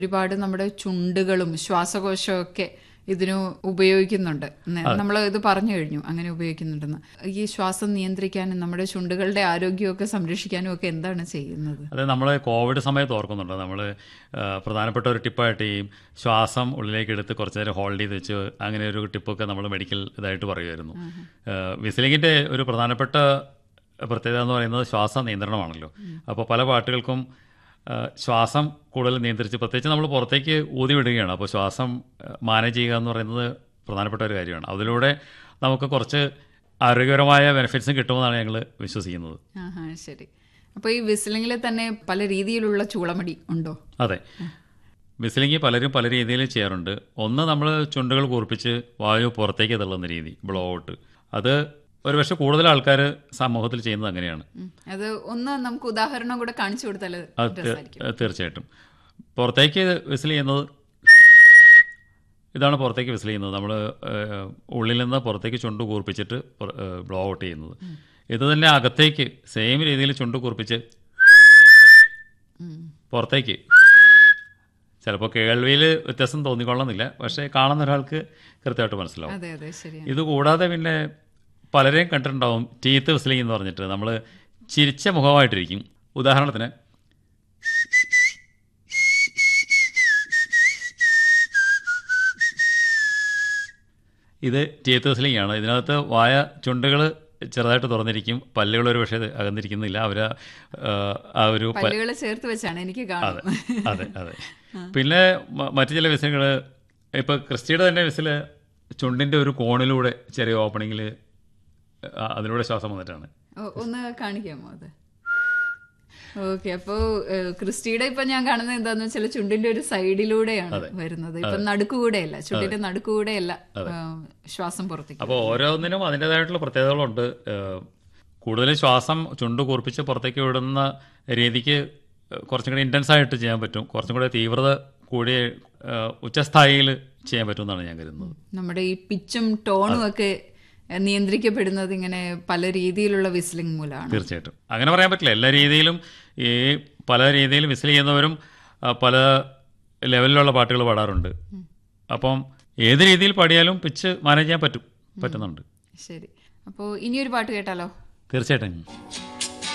ഒരുപാട് നമ്മുടെ ചുണ്ടുകളും ശ്വാസകോശവും ഒക്കെ ഇതിന് ഉപയോഗിക്കുന്നുണ്ട് നമ്മൾ ഇത് പറഞ്ഞു കഴിഞ്ഞു അങ്ങനെ ഉപയോഗിക്കുന്നുണ്ടെന്ന് ഈ ശ്വാസം നിയന്ത്രിക്കാനും നമ്മുടെ ചുണ്ടുകളുടെ ആരോഗ്യമൊക്കെ സംരക്ഷിക്കാനും ഒക്കെ എന്താണ് ചെയ്യുന്നത് അത് നമ്മൾ കോവിഡ് സമയത്ത് ഓർക്കുന്നുണ്ട് നമ്മൾ പ്രധാനപ്പെട്ട ഒരു ടിപ്പായിട്ട് ഈ ശ്വാസം ഉള്ളിലേക്ക് എടുത്ത് കുറച്ച് നേരം ഹോൾഡ് ചെയ്ത് വെച്ച് അങ്ങനെ ഒരു ടിപ്പൊക്കെ നമ്മൾ മെഡിക്കൽ ഇതായിട്ട് പറയുമായിരുന്നു വിസിലിങ്ങിൻ്റെ ഒരു പ്രധാനപ്പെട്ട പ്രത്യേകത എന്ന് പറയുന്നത് ശ്വാസ നിയന്ത്രണമാണല്ലോ അപ്പോൾ പല പാട്ടുകൾക്കും ആ, ശ്വാസം കൂടുതൽ നിയന്ത്രിച്ച് പ്രത്യേകിച്ച് നമ്മൾ പുറത്തേക്ക് ഊതി വിടുകയാണ് അപ്പോൾ ശ്വാസം മാനേജ് ചെയ്യുക എന്ന് പറയുന്നത് പ്രധാനപ്പെട്ട ഒരു കാര്യമാണ് അതിലൂടെ നമുക്ക് കുറച്ച് ആരോഗ്യപരമായ ബെനിഫിറ്റ്സും കിട്ടുമെന്നാണ് ഞങ്ങൾ വിശ്വസിക്കുന്നത് ആഹാ ശരി അപ്പൊ ഈ വിസിലിംഗിൽ തന്നെ പല രീതിയിലുള്ള ചൂളമടി ഉണ്ടോ അതെ വിസിലിംഗ് പലരും പല രീതിയിൽ ചെയ്യാറുണ്ട് ഒന്ന് നമ്മൾ ചുണ്ടുകൾ കൂർപ്പിച്ച് വായു പുറത്തേക്ക് തള്ളുന്ന രീതി ബ്ലോ ഔട്ട് അത് ഒരുപക്ഷെ കൂടുതൽ ആൾക്കാർ സമൂഹത്തിൽ ചെയ്യുന്നത് അങ്ങനെയാണ് ഉം. അത് ഒന്ന് നമുക്ക് ഉദാഹരണം കൂടെ കാണിച്ചു കൊടുത്താൽ അത് തീ- രസമായിരിക്കും തീർച്ചയായിട്ടും പുറത്തേക്ക് വിസിൽ ചെയ്യുന്നത് ഇതാണ് പുറത്തേക്ക് വിസിൽ ചെയ്യുന്നത് നമ്മൾ ഉള്ളിൽ നിന്ന് പുറത്തേക്ക് ചുണ്ട് കൂർപ്പിച്ചിട്ട് ബ്ലോ ഔട്ട് ചെയ്യുന്നത് ഇത് തന്നെ അകത്തേക്ക് സെയിം രീതിയിൽ ചുണ്ട് കൂർപ്പിച്ച് ഉം. പുറത്തേക്ക് ചിലപ്പോൾ കേൾവിയിൽ വ്യത്യാസം തോന്നിക്കൊള്ളുന്നില്ല പക്ഷേ കാണുന്ന ഒരാൾക്ക് കൃത്യമായിട്ട് മനസ്സിലാവും അതെ അതെ ശരിയാണ് ഇത് കൂടാതെ പിന്നെ പലരെയും കണ്ടിട്ടുണ്ടാവും ടീത്ത് വിസിലിംഗ് എന്ന് പറഞ്ഞിട്ട് നമ്മൾ ചിരിച്ച മുഖമായിട്ടിരിക്കും ഉദാഹരണത്തിന് ഇത് ടീത്ത് വിസിലിംഗ് ആണ് ഇതിനകത്ത് വായ ചുണ്ടുകൾ ചെറുതായിട്ട് തുറന്നിരിക്കും പല്ലുകൾ ഒരു പക്ഷേ അകന്നിരിക്കുന്നില്ല അവർ ആ ഒരു പ- പല്ലുകൾ ചേർത്ത് വെച്ചാണ് എനിക്ക് അതെ കാണുന്നത് അതെ അതെ പിന്നെ മ- മറ്റു ചില വിസിലുകൾ ഇപ്പോൾ ക്രിസ്റ്റിയുടെ തന്നെ വിസില് ചുണ്ടിൻ്റെ ഒരു കോണിലൂടെ ചെറിയ ഓപ്പണിങ്ങിൽ അതിലൂടെ ശ്വാസം വന്നിട്ടാണ് ഓ, ഒന്ന് കാണിക്കാമോ അത് ഓക്കെ അപ്പോ ഏഹ്, ക്രിസ്റ്റിയുടെ ഇപ്പൊ ഞാൻ കാണുന്നത് എന്താന്ന് വെച്ചാൽ ചുണ്ടിന്റെ ഒരു സൈഡിലൂടെയാണ് വരുന്നത് ഇപ്പൊ നടുക്കുകൂടെയല്ല ചുണ്ടിന്റെ നടുക്കുകൂടെയല്ല ഏഹ്, ശ്വാസം പുറത്തേക്ക് അപ്പോൾ ഓരോന്നിനും അതിൻ്റെതായിട്ടുള്ള പ്രത്യേകതകളുണ്ട് കൂടുതൽ ശ്വാസം ചുണ്ട് കൂർപ്പിച്ച് പുറത്തേക്ക് വിടുന്ന രീതിക്ക് കുറച്ചും കൂടി ഇൻറ്റൻസ് ആയിട്ട് ചെയ്യാൻ പറ്റും കുറച്ചും കൂടി തീവ്രത കൂടിയ ഏഹ്, ഉച്ചസ്ഥായിയിൽ ചെയ്യാൻ പറ്റും എന്നാണ് ഞാൻ കരുതുന്നത് നമ്മുടെ ഈ പിച്ചും ടോണും ഒക്കെ ഏഹ്, നിയന്ത്രിക്കപ്പെടുന്നത് ഇങ്ങനെ പല രീതിയിലുള്ള വിസിലിംഗ് മൂലമാണ് തീർച്ചയായിട്ടും അങ്ങനെ പറയാൻ പറ്റില്ല എല്ലാ രീതിയിലും ഈ പല രീതിയിൽ വിസിൽ ചെയ്യുന്നവരും ആ, പല ലെവലിലുള്ള പാട്ടുകൾ പാടാറുണ്ട് അപ്പം ഏത് രീതിയിൽ പാടിയാലും പിച്ച് മാനേജ് ചെയ്യാൻ പറ്റും പറ്റുന്നുണ്ട് ശരി അപ്പോൾ ഇനിയൊരു പാട്ട് കേട്ടാലോ തീർച്ചയായിട്ടും